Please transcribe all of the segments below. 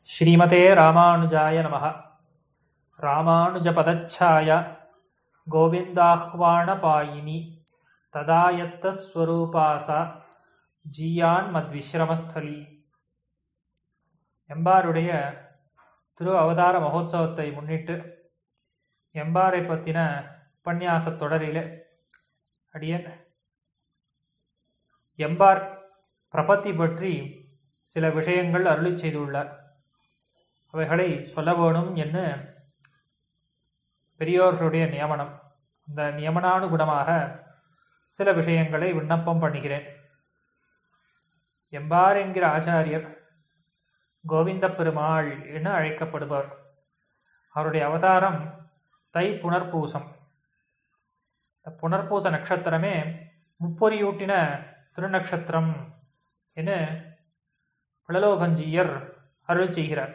ஸ்ரீமதே ராமானுஜாய நமः ராமானுஜபதச்சாய கோவிந்தாஹ்வாணபாயினி ததாயத்தஸ்வரூபாசா ஜீயான் மத்விஸ்ரமஸ்தலி எம்பாருடைய திரு அவதார மகோத்சவத்தை முன்னிட்டு எம்பாரை பற்றின உபன்யாசத் தொடரிலே அடியன் எம்பார் பிரபத்தி பற்றி சில விஷயங்கள் அருளி செய்துள்ளார் அவைகளை சொல்ல வேணும் என்று பெரியோர்களுடைய நியமனம் இந்த நியமனானுகுணமாக சில விஷயங்களை விண்ணப்பம் பண்ணுகிறேன் எம்பார் என்கிற ஆச்சாரியர் கோவிந்த பெருமாள் என அழைக்கப்படுபவர் அவருடைய அவதாரம் தை புனர்பூசம் இந்த புனர்பூச நட்சத்திரமே முப்பொறியூட்டின திருநக்ஷத்திரம் என பிளலோகஞ்சியர் அருள் செய்கிறார்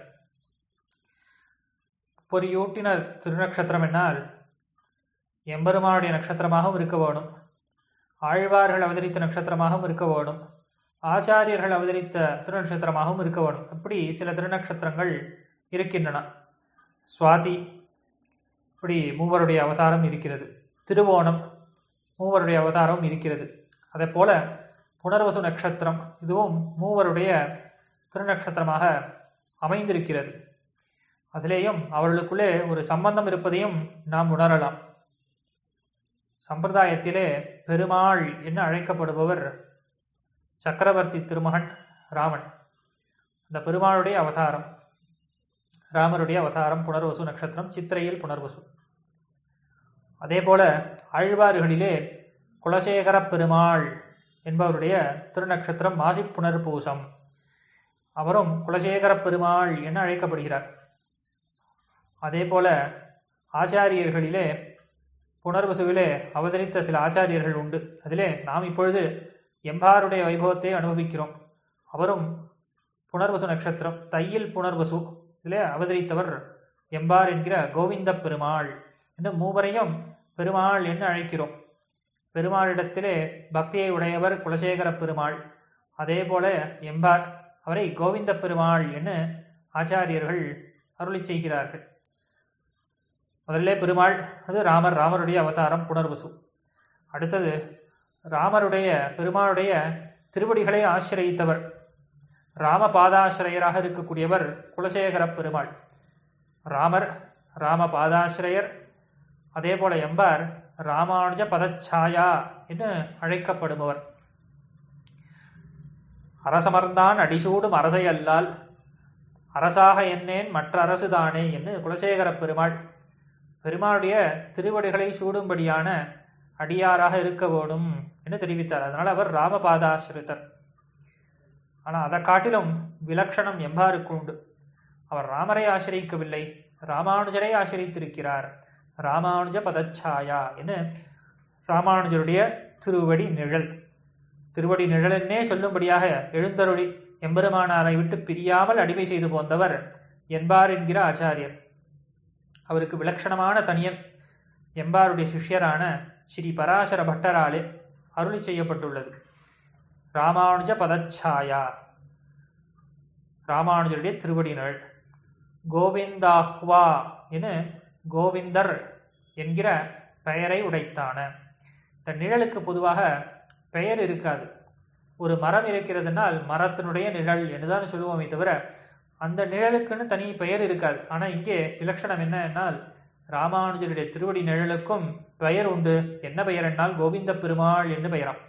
பொறியூட்டின திருநக்ஷத்திரம் என்னால் எம்பெருமானுடைய நட்சத்திரமாகவும் இருக்க வேணும் ஆழ்வார்கள் அவதரித்த நட்சத்திரமாகவும் இருக்க வேணும் ஆச்சாரியர்கள் அவதரித்த திருநட்சத்திரமாகவும் இருக்க வேணும் இப்படி சில திருநக்ஷத்திரங்கள் இருக்கின்றன சுவாதி இப்படி மூவருடைய அவதாரம் இருக்கிறது திருவோணம் மூவருடைய அவதாரம் இருக்கிறது அதே போல புனர்வசு நட்சத்திரம் இதுவும் மூவருடைய திருநக்ஷத்திரமாக அமைந்திருக்கிறது அதிலேயும் அவர்களுக்குள்ளே ஒரு சம்பந்தம் இருப்பதையும் நாம் உணரலாம் சம்பிரதாயத்திலே பெருமாள் என்று அழைக்கப்படுபவர் சக்கரவர்த்தி திருமகன் ராமன் அந்த பெருமாளுடைய அவதாரம் ராமருடைய அவதாரம் புனர்வசு நட்சத்திரம் சித்திரையில் புனர்வசு அதே போல ஆழ்வார்களிலே குலசேகர பெருமாள் என்பவருடைய திருநக்ஷத்திரம் மாசி புனர்பூசம் அவரும் குலசேகர பெருமாள் என அழைக்கப்படுகிறார் அதே போல ஆச்சாரியர்களிலே புனர்வசுவிலே அவதரித்த சில ஆச்சாரியர்கள் உண்டு அதிலே நாம் இப்பொழுது எம்பாருடைய வைபவத்தை அனுபவிக்கிறோம் அவரும் புனர்வசு நட்சத்திரம் தையில் புனர்வசு இதிலே அவதரித்தவர் எம்பார் என்கிற கோவிந்த பெருமாள் என்று மூவரையும் பெருமாள் என்று அழைக்கிறோம் பெருமாளிடத்திலே பக்தியை உடையவர் குலசேகர பெருமாள் அதே போல எம்பார் அவரை கோவிந்த பெருமாள் என்று ஆச்சாரியர்கள் அருளி செய்கிறார்கள் முதல்ல பெருமாள் அது ராமர் ராமருடைய அவதாரம் புனர்வசு அடுத்தது ராமருடைய பெருமாளுடைய திருவடிகளை ஆசிரியத்தவர் ராம பாதாசிரியராக இருக்கக்கூடியவர் குலசேகர பெருமாள் ராமர் ராம பாதாசிரியர் அதே போல எம்பார் ராமானுஜ பதச்சாயா என்று அழைக்கப்படுபவர் அரசமர்ந்தான் அடிசூடும் அரசை அல்லால் அரசாக என்னேன் மற்ற அரசுதானே என்று குலசேகர பெருமாள் பெருமாளுடைய திருவடிகளை சூடும்படியான அடியாராக இருக்க வேணும் என்று தெரிவித்தார் அதனால் அவர் ராமபாதாசிரித்தர் ஆனால் அதை காட்டிலும் விலக்ஷணம் எம்பாருக்கு உண்டு அவர் ராமரை ஆசிரியக்கவில்லை ராமானுஜரை ஆசிரித்திருக்கிறார் ராமானுஜ பதச்சாயா என்று ராமானுஜருடைய திருவடி நிழல் திருவடி நிழலென்னே சொல்லும்படியாக எழுந்தருளி எம்பெருமானாரை விட்டு பிரியாமல் அடிமை செய்து போந்தவர் என்பார் என்கிற ஆச்சாரியர் அவருக்கு விலட்சணமான தனியன் எம்பாருடைய சிஷ்யரான ஸ்ரீ பராசர பட்டராலே அருளி செய்யப்பட்டுள்ளது ராமானுஜ பதச்சாயா ராமானுஜருடைய திருவடி நிழல் கோவிந்தாஹ்வா என கோவிந்தர் என்கிற பெயரை உடைத்தான இந்த நிழலுக்கு பொதுவாக பெயர் இருக்காது ஒரு மரம் இருக்கிறதுனால் மரத்தினுடைய நிழல் என்றுதான் சொல்லுவோமே தவிர அந்த நிழலுக்குன்னு தனி பெயர் இருக்காது ஆனால் இங்கே விலட்சணம் என்ன என்னால் ராமானுஜருடைய திருவடி நிழலுக்கும் பெயர் உண்டு என்ன பெயர் என்னால் கோவிந்த பெருமாள் என்று பெயராம்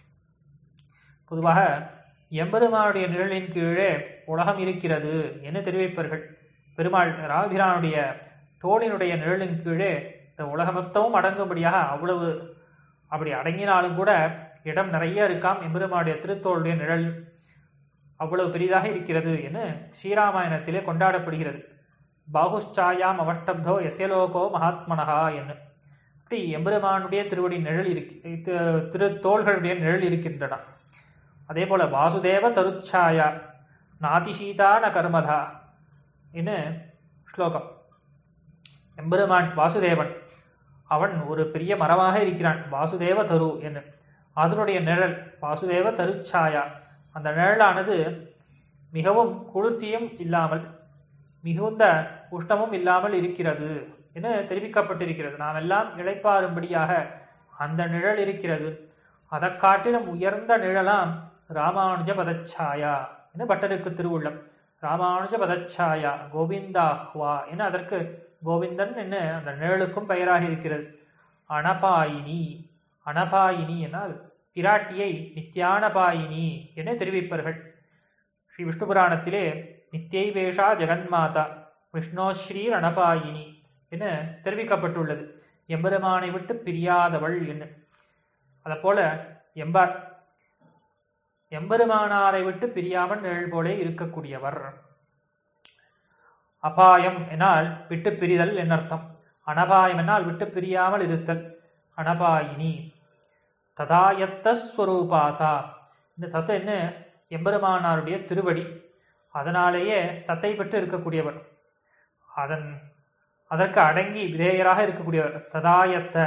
பொதுவாக எம்பெருமானுடைய நிழலின் கீழே உலகம் இருக்கிறது என்று தெரிவிப்பார்கள் பெருமாள் ராமபிரானுடைய தோளினுடைய நிழலின் கீழே இந்த உலகம் மொத்தமும் அடங்கும்படியாக அவ்வளவு அப்படி அடங்கினாலும் கூட இடம் நிறைய இருக்காம் எம்பெருமானுடைய திருத்தோளுடைய நிழல் அவ்வளவு பெரிதாக இருக்கிறது என்று ஸ்ரீராமாயணத்திலே கொண்டாடப்படுகிறது பாகுஷ்சாயாம் அவஷ்டப்தோ எஸ்யலோகோ மகாத்மனகா என்று அப்படி எம்பெருமானுடைய திருவடி நிழல் இருக்கு திருத்தோள்களுடைய நிழல் இருக்கின்றன அதே போல வாசுதேவ தருச்சாயா நாதிசீதா ந கர்மதா என்று ஸ்லோகம் எம்பெருமான் வாசுதேவன் அவன் ஒரு பெரிய மரமாக இருக்கிறான் வாசுதேவ தரு என்று அதனுடைய நிழல் வாசுதேவ தருச்சாயா அந்த நிழலானது மிகவும் குளிர்ச்சியும் இல்லாமல் மிகுந்த உஷ்ணமும் இல்லாமல் இருக்கிறது என தெரிவிக்கப்பட்டிருக்கிறது நாம் எல்லாம் இழைப்பாரும்படியாக அந்த நிழல் இருக்கிறது அதை காட்டிலும் உயர்ந்த நிழலாம் ராமானுஜ பதச்சாயா என பட்டருக்கு திருவுள்ளம் ராமானுஜ பதச்சாயா கோவிந்தாஹ்வா என அதற்கு கோவிந்தன் என்ன அந்த நிழலுக்கும் பெயராக இருக்கிறது அனபாயினி அனபாயினி என்னால் பிராட்டியை நித்யானபாயினி என தெரிவிப்பார்கள் ஸ்ரீ விஷ்ணு புராணத்திலே நித்யைவேஷா ஜெகன்மாதா விஷ்ணோஸ்ரீர் அனபாயினி என தெரிவிக்கப்பட்டுள்ளது எம்பெருமானை விட்டு பிரியாதவள் என்ன அதப்போல எம்பார் எம்பெருமானாரை விட்டு பிரியாமல் நிழல் போலே இருக்கக்கூடியவர் அபாயம் என்னால் விட்டு பிரிதல் என்னர்த்தம் அனபாயம் என்னால் விட்டு பிரியாமல் இருத்தல் அனபாயினி ததாயத்த ஸ்வரூபாசா இந்த தத்து என்ன எம்பெருமானாருடைய திருவடி அதனாலேயே சத்தை பெற்று இருக்கக்கூடியவர் அதன் அதற்கு அடங்கி விதேயராக இருக்கக்கூடியவர் ததாயத்த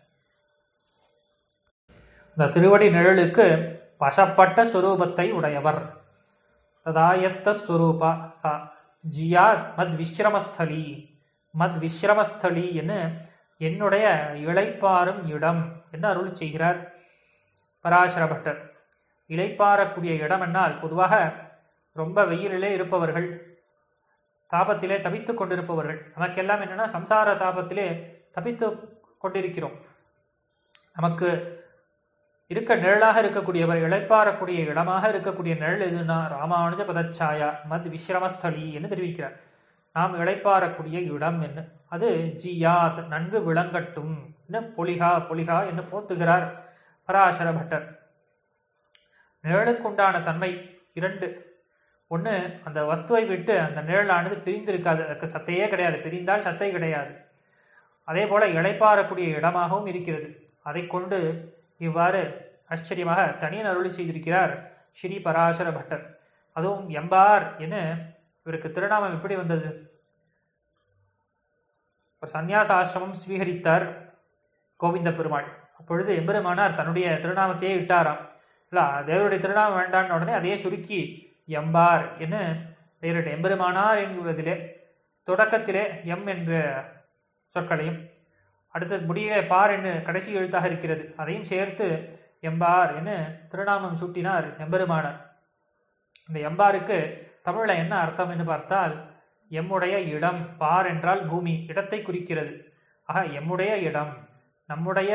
இந்த திருவடி நிழலுக்கு வசப்பட்ட ஸ்வரூபத்தை உடையவர் ததாயத்த ஸ்வரூபா சா ஜியா மத் விஸ்ரமஸ்தலி மத் விஸ்ரமஸ்தலி என்று என்னுடைய இளைப்பாறும் இடம் என்று அருள் செய்கிறார் பராசர பட்டர் இளைப்பாறக்கூடிய இடம் என்னால் பொதுவாக ரொம்ப வெயிலிலே இருப்பவர்கள் தாபத்திலே தவித்து கொண்டிருப்பவர்கள் நமக்கெல்லாம் என்னென்னா சம்சார தாபத்திலே தப்பித்து கொண்டிருக்கிறோம் நமக்கு இருக்க நிழலாக இருக்கக்கூடியவர் இழைப்பாறக்கூடிய இடமாக இருக்கக்கூடிய நிழல் எதுனா ராமானுஜ பதச்சாயா மத் விஸ்ரமஸ்தலி என்று தெரிவிக்கிறார் நாம் இழைப்பாறக்கூடிய இடம் என்ன அது ஜியாத் நன்கு விளங்கட்டும் என்ன பொலிகா பொலிகா என்று போத்துகிறார் பராசர பட்டர் நிழலுக்குண்டான தன்மை இரண்டு ஒன்று அந்த வஸ்துவை விட்டு அந்த நிழலானது பிரிந்திருக்காது அதுக்கு சத்தையே கிடையாது பிரிந்தால் சத்தை கிடையாது அதே போல இழைப்பாறக்கூடிய இடமாகவும் இருக்கிறது அதை கொண்டு இவ்வாறு ஆச்சரியமாக தனியன் அருளி செய்திருக்கிறார் ஸ்ரீ பராசர பட்டர் அதுவும் எம்பார் என இவருக்கு திருநாமம் எப்படி வந்தது ஒரு சந்நியாச ஆசிரமம் ஸ்வீகரித்தார் கோவிந்த பெருமாள் அப்பொழுது எம்பெருமானார் தன்னுடைய திருநாமத்தையே இட்டாராம் இல்லை தேவருடைய திருநாமம் வேண்டான்னு உடனே அதையே சுருக்கி எம்பார் என பெயரிட்ட எம்பெருமானார் என்பதிலே தொடக்கத்திலே எம் என்ற சொற்களையும் அடுத்தது முடியிலே பார் என்று கடைசி எழுத்தாக இருக்கிறது அதையும் சேர்த்து எம்பார் என திருநாமம் சூட்டினார் எம்பெருமானார் இந்த எம்பாருக்கு தமிழில் என்ன அர்த்தம் என்று பார்த்தால் எம்முடைய இடம் பார் என்றால் பூமி இடத்தை குறிக்கிறது ஆக எம்முடைய இடம் நம்முடைய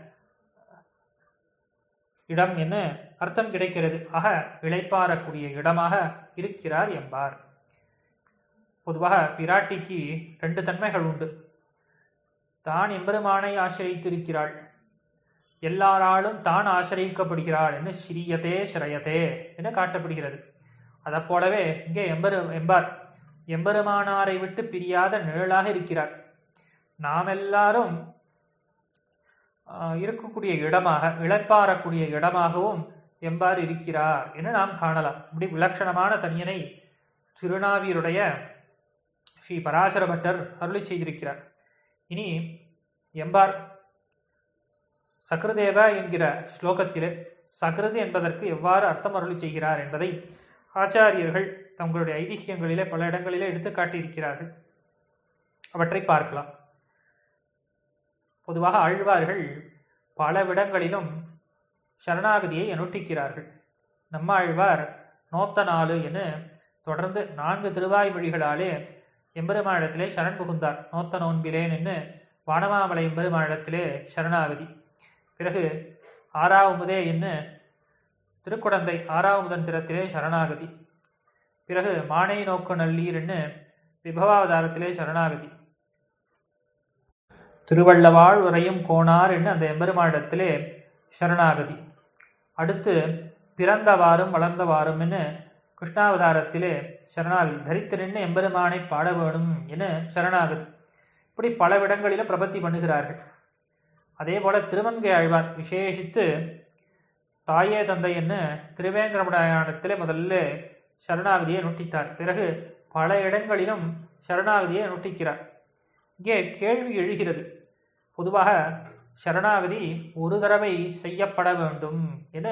இடம் என்ன அர்த்தம் கிடைக்கிறது ஆக இழைப்பாறக்கூடிய இடமாக இருக்கிறார் எம்பார் பொதுவாக பிராட்டிக்கு ரெண்டு தன்மைகள் உண்டு தான் எம்பெருமானை ஆசிரியத்திருக்கிறாள் எல்லாராலும் தான் ஆசிரியக்கப்படுகிறாள் என்று ஸ்ரீயதே ஸ்ரயதே என காட்டப்படுகிறது அதை போலவே இங்கே எம்பெரு எம்பார் எம்பெருமானாரை விட்டு பிரியாத நிழலாக இருக்கிறார் நாம் எல்லாரும் இருக்கக்கூடிய இடமாக இழப்பாறக்கூடிய இடமாகவும் எம்பார் இருக்கிறார் என நாம் காணலாம் இப்படி விலட்சணமான தனியனை திருநாவியருடைய ஸ்ரீ பராசர பட்டர் அருளி செய்திருக்கிறார் இனி எம்பார் சக்ருதேவ என்கிற ஸ்லோகத்திலே சக்ருது என்பதற்கு எவ்வாறு அர்த்தம் அருளி செய்கிறார் என்பதை ஆச்சாரியர்கள் தங்களுடைய ஐதிஹியங்களிலே பல இடங்களிலே எடுத்து காட்டியிருக்கிறார்கள் அவற்றை பார்க்கலாம் பொதுவாக ஆழ்வார்கள் பல விடங்களிலும் சரணாகதியை அனுட்டிக்கிறார்கள் நம்ம ஆழ்வார் நோத்த நாலு என தொடர்ந்து நான்கு திருவாய்மொழிகளாலே எம்பெருமானிடத்திலே சரண் புகுந்தார் நோத்த நோன்பிலேன் என்று வானமாமலை எம்பெருமானிடத்திலே சரணாகதி பிறகு ஆறாவமுதே என்ன திருக்குடந்தை ஆறாவமுதன் திறத்திலே சரணாகதி பிறகு மானை நோக்கு நல்லீர் என்ன விபவாவதாரத்திலே சரணாகதி திருவள்ளவாழ் உரையும் கோணார் என்று அந்த எம்பெருமானிடத்திலே சரணாகதி அடுத்து பிறந்தவாறும் வளர்ந்தவாறும் என கிருஷ்ணாவதாரத்திலே சரணாகதி தரித்து நின்று எம்பெருமானை பாட வேணும் என சரணாகதி இப்படி பல இடங்களிலும் பிரபத்தி பண்ணுகிறார்கள் அதே போல திருமங்கை ஆழ்வார் விசேஷித்து தாயே தந்தை என்ன திருவேங்கடமுடையானத்திலே முதல்ல சரணாகதியை நொட்டித்தார் பிறகு பல இடங்களிலும் சரணாகதியை நொட்டிக்கிறார் இங்கே கேள்வி எழுகிறது பொதுவாக சரணாகதி ஒரு தடவை செய்யப்பட வேண்டும் என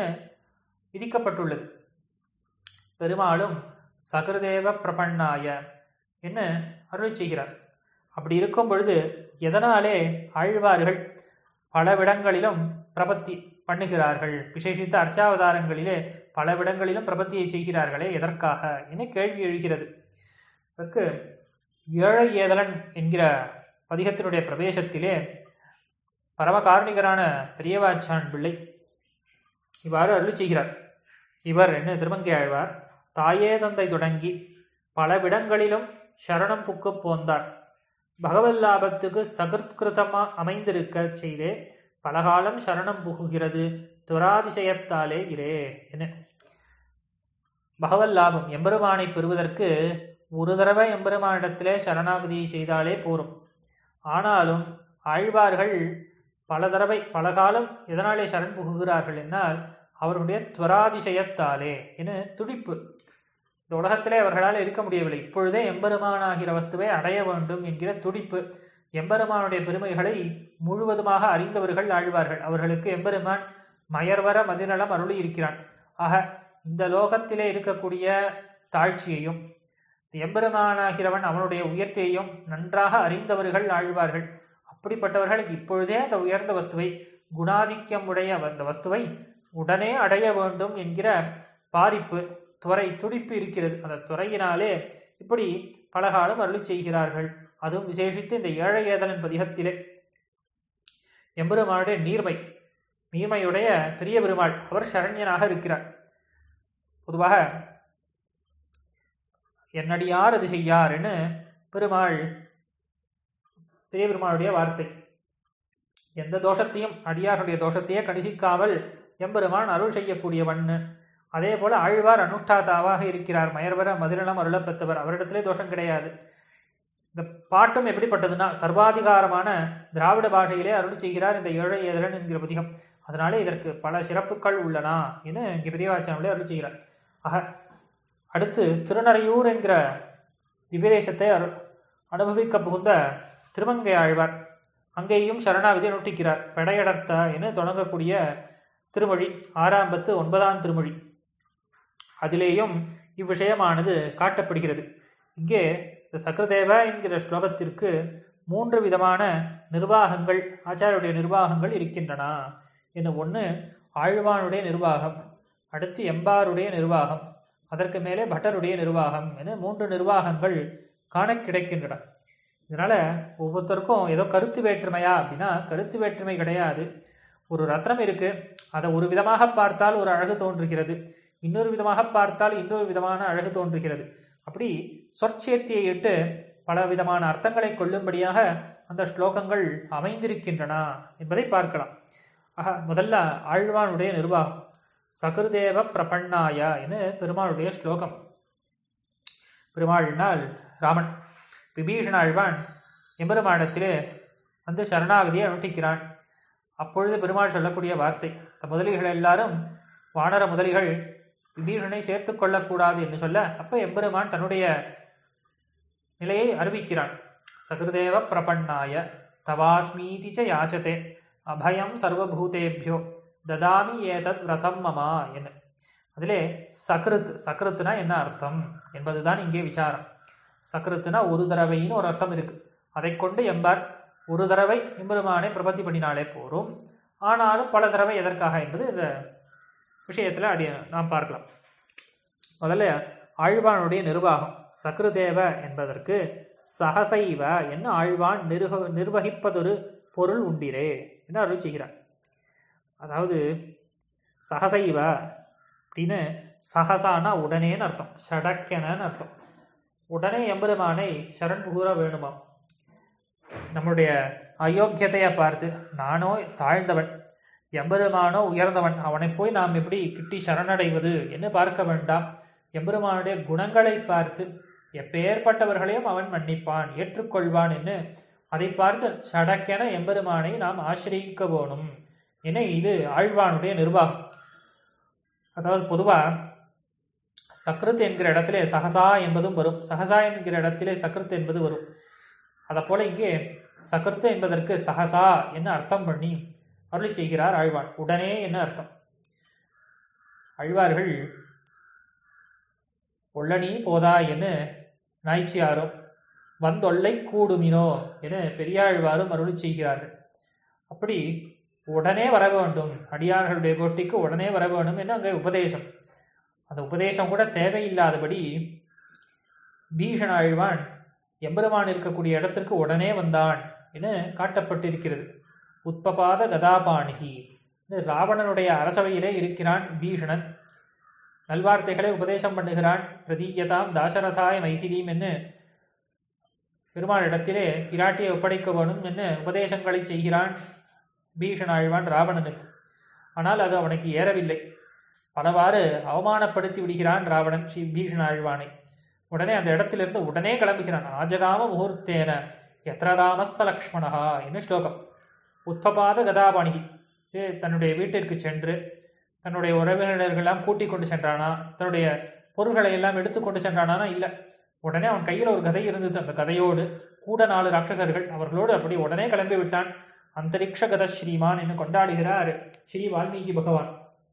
விதிக்கப்பட்டுள்ளது பெருமாளும் சகருதேவ பிரபன்னாய என்ன அருள் செய்கிறார் அப்படி இருக்கும் பொழுது எதனாலே ஆழ்வார்கள் பலவிடங்களிலும் பிரபத்தி பண்ணுகிறார்கள் விசேஷித்த அர்ச்சாவதாரங்களிலே பலவிடங்களிலும் பிரபத்தியை செய்கிறார்களே எதற்காக என கேள்வி எழுகிறது அதற்கு ஏழை ஏதலன் என்கிற பதிகத்தினுடைய பிரவேசத்திலே பரமகாரணிகரான பெரியவாச்சான் பிள்ளை இவ்வாறு அருள் செய்கிறார் இவர் என்ன திருமங்கை ஆழ்வார் தாயே தந்தை தொடங்கி பலவிடங்களிலும் சரணம் புக்கப் போந்தார் பகவத் லாபத்துக்கு சகிருத்கிருதமா அமைந்திருக்க செய்தே பலகாலம் சரணம் புகுகிறது துராதிசயத்தாலே இரே என பகவத் லாபம் எம்பெருமானை பெறுவதற்கு ஒரு தடவை எம்பெருமானிடத்திலே சரணாகதி செய்தாலே போரும் ஆனாலும் ஆழ்வார்கள் பல தடவை பல காலம் எதனாலே சரண் புகுகிறார்கள் என்னால் அவர்களுடைய துவராதிசயத்தாலே என துடிப்பு இந்த உலகத்திலே அவர்களால் இருக்க முடியவில்லை இப்பொழுதே எம்பெருமானாகிற வஸ்துவை அடைய வேண்டும் என்கிற துடிப்பு எம்பெருமானுடைய பெருமைகளை முழுவதுமாக அறிந்தவர்கள் ஆழ்வார்கள் அவர்களுக்கு எம்பெருமான் மயர்வர மதிநலம் அருளி இருக்கிறான் ஆக இந்த லோகத்திலே இருக்கக்கூடிய தாழ்ச்சியையும் எம்பெருமானாகிறவன் அவனுடைய உயர்த்தியையும் நன்றாக அறிந்தவர்கள் ஆழ்வார்கள் அப்படிப்பட்டவர்களுக்கு இப்பொழுதே அந்த உயர்ந்த வஸ்துவை குணாதிக்கம் உடைய அந்த வஸ்துவை உடனே அடைய வேண்டும் என்கிற பாரிப்பு துறை துடிப்பு இருக்கிறது அந்த துறையினாலே இப்படி பலகாலம் அருளி செய்கிறார்கள் அதுவும் விசேஷித்து இந்த ஏழை ஏதலன் பதிகத்திலே எம்பெருமானுடைய நீர்மை நீர்மையுடைய பெரிய பெருமாள் அவர் சரண்யனாக இருக்கிறார் பொதுவாக என்னடியார் அது செய்யார்னு பெருமாள் பெரிய பெருமாளுடைய வார்த்தை எந்த தோஷத்தையும் அடியாருடைய தோஷத்தையே கணிசிக்காமல் எம்பெருமான் அருள் செய்யக்கூடியவன் அதே போல ஆழ்வார் அனுஷ்டாதாவாக இருக்கிறார் மயர்வர மதுரணம் அருளப்பெற்றவர் அவரிடத்திலே தோஷம் கிடையாது இந்த பாட்டும் எப்படிப்பட்டதுன்னா சர்வாதிகாரமான திராவிட பாஷையிலே அருள் செய்கிறார் இந்த ஏழை ஏதலன் என்கிற பதிகம் அதனாலே இதற்கு பல சிறப்புகள் உள்ளனா என்று இங்கே பெரியவாச்சாமலே அருள் செய்கிறார் ஆக அடுத்து திருநறையூர் என்கிற திவ்யதேசத்தை அரு அனுபவிக்க புகுந்த திருமங்கை ஆழ்வார் அங்கேயும் சரணாகதி நொட்டிக்கிறார் பெடையடர்த்த என தொடங்கக்கூடிய திருமொழி ஆறாம் பத்து ஒன்பதாம் திருமொழி அதிலேயும் இவ்விஷயமானது காட்டப்படுகிறது இங்கே இந்த சக்கரதேவ என்கிற ஸ்லோகத்திற்கு மூன்று விதமான நிர்வாகங்கள் ஆச்சாரியுடைய நிர்வாகங்கள் இருக்கின்றன என்ன ஒன்று ஆழ்வானுடைய நிர்வாகம் அடுத்து எம்பாருடைய நிர்வாகம் அதற்கு மேலே பட்டருடைய நிர்வாகம் என மூன்று நிர்வாகங்கள் காண கிடைக்கின்றன இதனால் ஒவ்வொருத்தருக்கும் ஏதோ கருத்து வேற்றுமையா அப்படின்னா கருத்து வேற்றுமை கிடையாது ஒரு ரத்னம் இருக்குது அதை ஒரு விதமாக பார்த்தால் ஒரு அழகு தோன்றுகிறது இன்னொரு விதமாக பார்த்தால் இன்னொரு விதமான அழகு தோன்றுகிறது அப்படி சொற்சேர்த்தியை இட்டு பல விதமான அர்த்தங்களை கொள்ளும்படியாக அந்த ஸ்லோகங்கள் அமைந்திருக்கின்றன என்பதை பார்க்கலாம் ஆக முதல்ல ஆழ்வானுடைய நிர்வாகம் சகுருதேவ பிரபன்னாய என பெருமாளுடைய ஸ்லோகம் பெருமாள்னால் ராமன் விபீஷண ஆழ்வான் எம்பெருமானிடத்திலே வந்து சரணாகதியை அனுஷ்டிக்கிறான் அப்பொழுது பெருமாள் சொல்லக்கூடிய வார்த்தை இந்த முதலிகள் எல்லாரும் வானர முதலிகள் விபீஷனை சேர்த்து கொள்ளக்கூடாது என்று சொல்ல அப்போ எம்பெருமான் தன்னுடைய நிலையை அறிவிக்கிறான் சகிருதேவ பிரபன்னாய தவாஸ்மீதி ச யாச்சதே அபயம் சர்வபூதேபியோ ததாமி ஏதத் விரதம் மமா என்ன அதிலே சக்ருத் சக்ருத்னா என்ன அர்த்தம் என்பதுதான் இங்கே விசாரம் சக்ருத்துனா ஒரு தடவைன்னு ஒரு அர்த்தம் இருக்கு அதை கொண்டு எம்பார் ஒரு தடவை எம்பெருமானை பிரபத்தி பண்ணினாலே போரும் ஆனாலும் பல தடவை எதற்காக என்பது இந்த விஷயத்தில் அடி நாம் பார்க்கலாம் முதல்ல ஆழ்வானுடைய நிர்வாகம் சக்ருதேவ என்பதற்கு சகசைவ என்ன ஆழ்வான் நிருக நிர்வகிப்பதொரு பொருள் உண்டிரே என்று அருள் செய்கிறார் அதாவது சகசைவ அப்படின்னு சகசானா உடனேன்னு அர்த்தம் ஷடக்கெனன்னு அர்த்தம் உடனே எம்பெருமானை சரண் புகூர வேணுமா நம்முடைய அயோக்கியத்தையை பார்த்து நானோ தாழ்ந்தவன் எம்பெருமானோ உயர்ந்தவன் அவனை போய் நாம் எப்படி கிட்டி சரணடைவது என்று பார்க்க வேண்டாம் எம்பெருமானுடைய குணங்களை பார்த்து எப்பேற்பட்டவர்களையும் அவன் மன்னிப்பான் ஏற்றுக்கொள்வான் என்று அதை பார்த்து சடக்கென எம்பெருமானை நாம் ஆசிரியிக்க வேணும் என இது ஆழ்வானுடைய நிர்வாகம் அதாவது பொதுவாக சக்ருத் என்கிற இடத்திலே சகசா என்பதும் வரும் சகசா என்கிற இடத்திலே சக்ருத் என்பது வரும் அதை போல இங்கே சக்ருத்து என்பதற்கு சகசா என்ன அர்த்தம் பண்ணி அருளி செய்கிறார் ஆழ்வான் உடனே என்ன அர்த்தம் ஆழ்வார்கள் ஒள்ளனி போதா என்று நாய்ச்சியாரும் வந்தொல்லை கூடுமினோ என பெரியாழ்வாரும் அருளி செய்கிறார்கள் அப்படி உடனே வர வேண்டும் அடியார்களுடைய கோஷ்டிக்கு உடனே வர வேண்டும் என்று அங்கே உபதேசம் அந்த உபதேசம் கூட தேவையில்லாதபடி பீஷண ஆழ்வான் எம்பெருமான் இருக்கக்கூடிய இடத்திற்கு உடனே வந்தான் என காட்டப்பட்டிருக்கிறது உத்பபாத கதாபாணிகி ராவணனுடைய அரசவையிலே இருக்கிறான் பீஷணன் நல்வார்த்தைகளை உபதேசம் பண்ணுகிறான் பிரதீயதாம் தாசரதாய மைதிலீம் என்று பெருமாளிடத்திலே பிராட்டியை ஒப்படைக்க வேணும் என்று உபதேசங்களை செய்கிறான் பீஷணாழ்வான் ராவணனுக்கு ஆனால் அது அவனுக்கு ஏறவில்லை பலவாறு அவமானப்படுத்தி விடுகிறான் ராவணன் ஸ்ரீ பீஷணாழ்வானை உடனே அந்த இடத்திலிருந்து உடனே கிளம்புகிறான் ஆஜகாம முகூர்த்தேன எத்திர ராமஸ்ஸ லக்ஷ்மணஹா என்ன ஸ்லோகம் உத்பபாத கதாபாணி தன்னுடைய வீட்டிற்கு சென்று தன்னுடைய உறவினர்களெல்லாம் கூட்டிக் கொண்டு சென்றானா தன்னுடைய பொருள்களை எல்லாம் எடுத்துக்கொண்டு சென்றானா இல்லை உடனே அவன் கையில் ஒரு கதை இருந்தது அந்த கதையோடு கூட நாலு ராட்சசர்கள் அவர்களோடு அப்படி உடனே கிளம்பி விட்டான் அந்தரிக்ஷ கத ஸ்ரீமான் என்று கொண்டாடுகிறார் ஸ்ரீ வால்மீகி பகவான்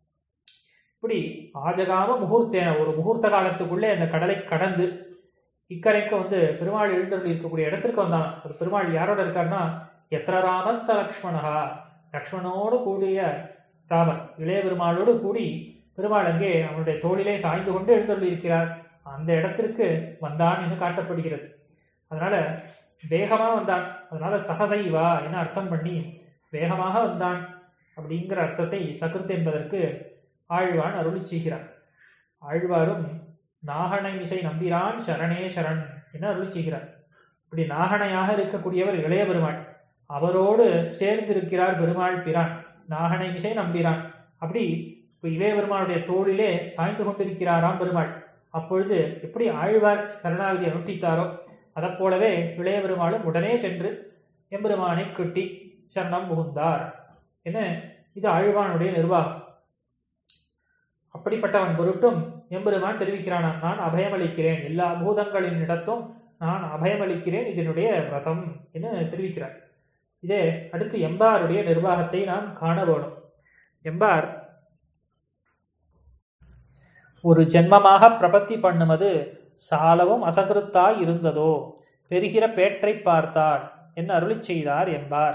இப்படி ஆஜகாம முகூர்த்தேன ஒரு முகூர்த்த காலத்துக்குள்ளே அந்த கடலை கடந்து இக்கரைக்கு வந்து பெருமாள் எழுந்தருள் இருக்கக்கூடிய இடத்திற்கு வந்தான் ஒரு பெருமாள் யாரோட இருக்காருன்னா எத்திர ராமஸ்ஸ லக்ஷ்மணஹா லக்ஷ்மணோடு கூடிய ராமன் இளைய பெருமாளோடு கூடி பெருமாள் அங்கே அவனுடைய தோளிலே சாய்ந்து கொண்டு எழுந்தருள் இருக்கிறார் அந்த இடத்திற்கு வந்தான் என்று காட்டப்படுகிறது அதனால வேகமா வந்தான் அதனால சகசைவா என அர்த்தம் பண்ணி வேகமாக வந்தான் அப்படிங்கிற அர்த்தத்தை சகிருத் என்பதற்கு ஆழ்வான் அருளி செய்கிறார் ஆழ்வாரும் நாகனை மிசை நம்பிரான் சரணே சரண் என அருளி செய்கிறார் இப்படி நாகனையாக இருக்கக்கூடியவர் இளைய பெருமாள் அவரோடு சேர்ந்திருக்கிறார் பெருமாள் பிரான் நாகனை மிசை நம்பிரான் அப்படி இப்போ இளைய பெருமாளுடைய தோளிலே சாய்ந்து கொண்டிருக்கிறாராம் பெருமாள் அப்பொழுது எப்படி ஆழ்வார் சரணாகதி அனுஷ்டித்தாரோ அதைப் போலவே இளைய பெருமாளும் உடனே சென்று எம்பெருமானை கட்டி சரணம் புகுந்தார் என இது ஆழ்வானுடைய நிர்வாகம் அப்படிப்பட்டவன் பொருட்டும் எம்பெருமான் தெரிவிக்கிறானாம் நான் அபயமளிக்கிறேன் எல்லா பூதங்களின் இடத்தும் நான் அபயமளிக்கிறேன் இதனுடைய விரதம் என தெரிவிக்கிறார் இதே அடுத்து எம்பாருடைய நிர்வாகத்தை நாம் காண வேணும் எம்பார் ஒரு ஜென்மமாக பிரபத்தி பண்ணுவது சாலவும் அசகிருத்தாய் இருந்ததோ பெறுகிற பேற்றை பார்த்தாள் என்ன அருளி செய்தார் என்பார்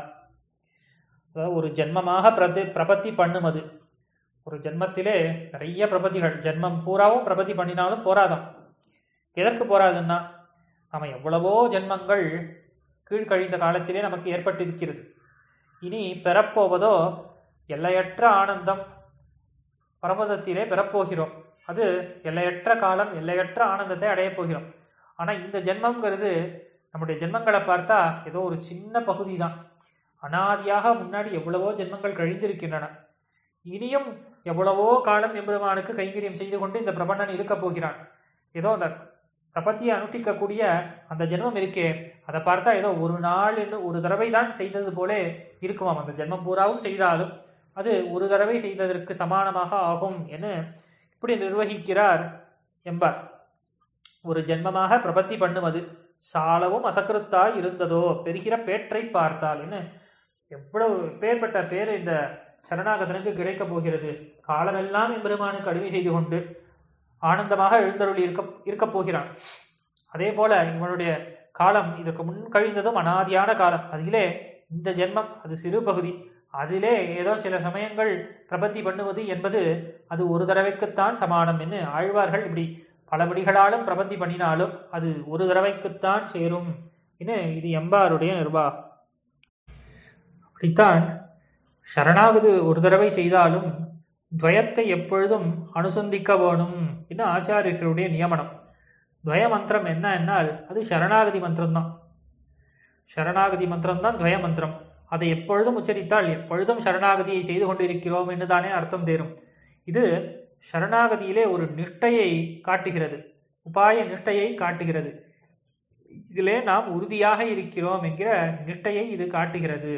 ஒரு ஜென்மமாக பிரதி பிரபத்தி பண்ணுமது ஒரு ஜென்மத்திலே நிறைய பிரபத்திகள் ஜென்மம் பூராவும் பிரபத்தி பண்ணினாலும் போராதம் எதற்கு போராதுன்னா நம்ம எவ்வளவோ ஜென்மங்கள் கீழ்கழிந்த காலத்திலே நமக்கு ஏற்பட்டிருக்கிறது இனி பெறப்போவதோ எல்லையற்ற ஆனந்தம் பரமதத்திலே பெறப்போகிறோம் அது எல்லையற்ற காலம் எல்லையற்ற ஆனந்தத்தை அடையப் போகிறோம் ஆனால் இந்த ஜென்மங்கிறது நம்முடைய ஜென்மங்களை பார்த்தா ஏதோ ஒரு சின்ன பகுதி தான் அனாதியாக முன்னாடி எவ்வளவோ ஜென்மங்கள் கழிந்திருக்கின்றன இனியும் எவ்வளவோ காலம் எம்பெருமானுக்கு கைங்கரியம் செய்து கொண்டு இந்த பிரபண்ணன் இருக்கப் போகிறான் ஏதோ அந்த பிரபத்தியை அனுஷ்டிக்கக்கூடிய அந்த ஜென்மம் இருக்கே அதை பார்த்தா ஏதோ ஒரு நாள் என்று ஒரு தடவை தான் செய்தது போலே இருக்குமாம் அந்த ஜென்மம் பூராவும் செய்தாலும் அது ஒரு தடவை செய்ததற்கு சமானமாக ஆகும் என இப்படி நிர்வகிக்கிறார் என்பார் ஒரு ஜென்மமாக பிரபத்தி பண்ணுவது சாலவும் அசக்கிருத்தாய் இருந்ததோ பெறுகிற பேற்றை பார்த்தால் என்ன எவ்வளவு பேர்பட்ட பேர் இந்த சரணாகதனுக்கு கிடைக்கப் போகிறது காலமெல்லாம் எம்பெருமானுக்கு அடிமை செய்து கொண்டு ஆனந்தமாக எழுந்தருளி இருக்க இருக்கப் போகிறான் அதே போல இவனுடைய காலம் இதற்கு முன் கழிந்ததும் அனாதியான காலம் அதிலே இந்த ஜென்மம் அது சிறு பகுதி அதிலே ஏதோ சில சமயங்கள் பிரபத்தி பண்ணுவது என்பது அது ஒரு தடவைக்குத்தான் சமானம் என்று ஆழ்வார்கள் இப்படி பலபடிகளாலும் பிரபத்தி பண்ணினாலும் அது ஒரு தடவைக்குத்தான் சேரும் என இது எம்பாருடைய நிர்வாகம் அப்படித்தான் சரணாகது ஒரு தடவை செய்தாலும் துவயத்தை எப்பொழுதும் அனுசந்திக்க வேணும் என்று ஆச்சாரியர்களுடைய நியமனம் துவய மந்திரம் என்ன என்னால் அது சரணாகதி மந்திரம்தான் சரணாகதி மந்திரம்தான் துவய மந்திரம் அதை எப்பொழுதும் உச்சரித்தால் எப்பொழுதும் சரணாகதியை செய்து கொண்டிருக்கிறோம் என்று தானே அர்த்தம் தேரும் இது சரணாகதியிலே ஒரு நிஷ்டையை காட்டுகிறது உபாய நிஷ்டையை காட்டுகிறது இதிலே நாம் உறுதியாக இருக்கிறோம் என்கிற நிஷ்டையை இது காட்டுகிறது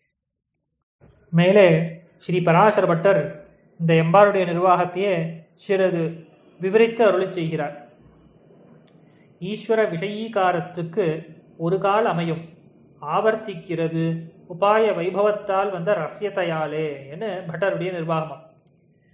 மேலே ஸ்ரீ பராசர பட்டர் இந்த எம்பாருடைய நிர்வாகத்தையே சிறிது விவரித்து அருளி செய்கிறார் ஈஸ்வர விஷயீகாரத்துக்கு ஒரு கால் அமையும் ஆவர்த்திக்கிறது உபாய வைபவத்தால் வந்த ரசியத்தையாலே என பட்டருடைய நிர்வாகம்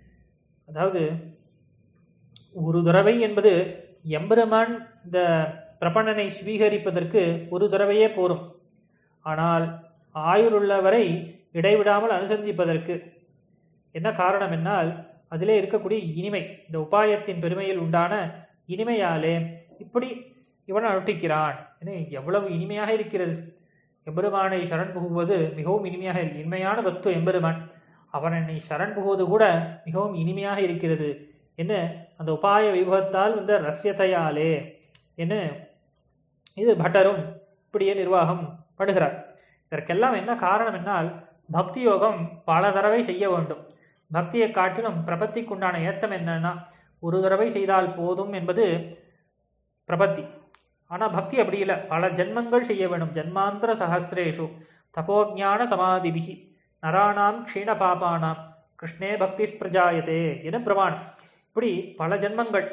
அதாவது ஒரு தடவை என்பது எம்பெருமான் இந்த பிரபன்னனை ஸ்வீகரிப்பதற்கு ஒரு தடவையே போரும் ஆனால் ஆயுளுள்ளவரை இடைவிடாமல் அனுசந்திப்பதற்கு என்ன காரணம் என்னால் அதிலே இருக்கக்கூடிய இனிமை இந்த உபாயத்தின் பெருமையில் உண்டான இனிமையாலே இப்படி இவன் அனுஷ்டிக்கிறான் என எவ்வளவு இனிமையாக இருக்கிறது எம்பெருமானை சரண் புகுவது மிகவும் இனிமையாக இருக்கு இனிமையான வஸ்து எம்பெருமான் அவன் என்னை சரண் புகுவது கூட மிகவும் இனிமையாக இருக்கிறது என்ன அந்த உபாய விபவத்தால் வந்த ரஸ்யத்தையாலே என்ன இது பட்டரும் இப்படியே நிர்வாகம் பண்ணுகிறார் இதற்கெல்லாம் என்ன காரணம் என்னால் பக்தி யோகம் பல தடவை செய்ய வேண்டும் பக்தியை காட்டிலும் பிரபத்திக்குண்டான ஏத்தம் என்னன்னா ஒரு தடவை செய்தால் போதும் என்பது பிரபத்தி ஆனால் பக்தி அப்படி இல்லை பல ஜென்மங்கள் செய்ய வேண்டும் ஜென்மாந்திர சஹசிரேஷு தபோஜான சமாதிபிகி நராணாம் க்ஷீண பாபானாம் கிருஷ்ணே பக்தி பிரஜாயதே என பிரமாணம் இப்படி பல ஜென்மங்கள்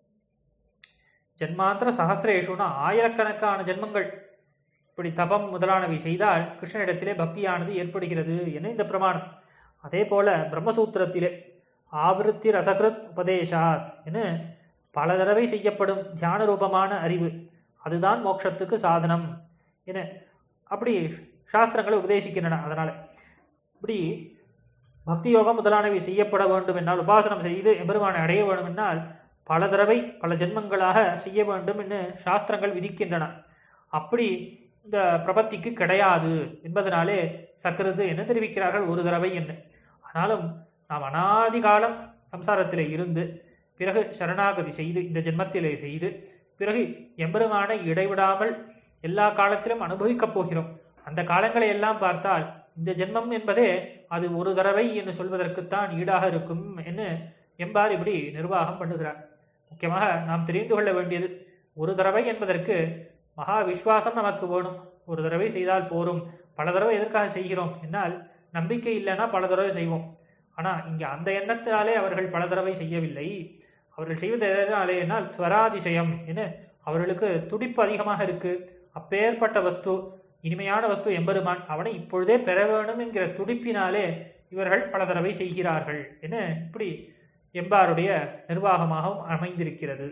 ஜென்மாந்திர சஹசிரேஷுனா ஆயிரக்கணக்கான ஜென்மங்கள் இப்படி தபம் முதலானவை செய்தால் கிருஷ்ணனிடத்திலே பக்தியானது ஏற்படுகிறது என இந்த பிரமாணம் அதே போல பிரம்மசூத்திரத்திலே ஆவிருத்தி ரசகிருத் உபதேசாத் என பல தடவை செய்யப்படும் தியான ரூபமான அறிவு அதுதான் மோட்சத்துக்கு சாதனம் என அப்படி சாஸ்திரங்களை உபதேசிக்கின்றன அதனால் இப்படி பக்தி யோகம் முதலானவை செய்யப்பட வேண்டும் என்றால் உபாசனம் செய்து எம்பெருமானை அடைய வேண்டும் என்றால் பல தடவை பல ஜென்மங்களாக செய்ய வேண்டும் என்று சாஸ்திரங்கள் விதிக்கின்றன அப்படி இந்த பிரபத்திக்கு கிடையாது என்பதனாலே சக்கரது என்று தெரிவிக்கிறார்கள் ஒரு தடவை என்று ஆனாலும் நாம் அனாதி காலம் சம்சாரத்திலே இருந்து பிறகு சரணாகதி செய்து இந்த ஜென்மத்திலே செய்து பிறகு எம்பெருமானை இடைவிடாமல் எல்லா காலத்திலும் அனுபவிக்கப் போகிறோம் அந்த காலங்களை எல்லாம் பார்த்தால் இந்த ஜென்மம் என்பதே அது ஒரு தடவை என்று சொல்வதற்குத்தான் ஈடாக இருக்கும் என்று எம்பார் இப்படி நிர்வாகம் பண்ணுகிறார் முக்கியமாக நாம் தெரிந்து கொள்ள வேண்டியது ஒரு தடவை என்பதற்கு மகா விஸ்வாசம் நமக்கு வேணும் ஒரு தடவை செய்தால் போரும் பல தடவை எதற்காக செய்கிறோம் என்னால் நம்பிக்கை இல்லைன்னா பல தடவை செய்வோம் ஆனால் இங்கே அந்த எண்ணத்தினாலே அவர்கள் பல தடவை செய்யவில்லை அவர்கள் செய்வது எதனாலே என்னால் ஸ்வராதிசயம் என அவர்களுக்கு துடிப்பு அதிகமாக இருக்கு அப்பேற்பட்ட வஸ்து இனிமையான வஸ்து எம்பெருமான் அவனை இப்பொழுதே பெற வேண்டும் என்கிற துடிப்பினாலே இவர்கள் பல தடவை செய்கிறார்கள் என இப்படி எம்பாருடைய நிர்வாகமாகவும் அமைந்திருக்கிறது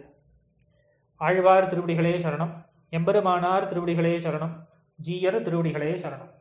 ஆழ்வார் திருவடிகளே சரணம் எம்பெருமானார் திருவடிகளே சரணம் ஜீயர் திருவடிகளே சரணம்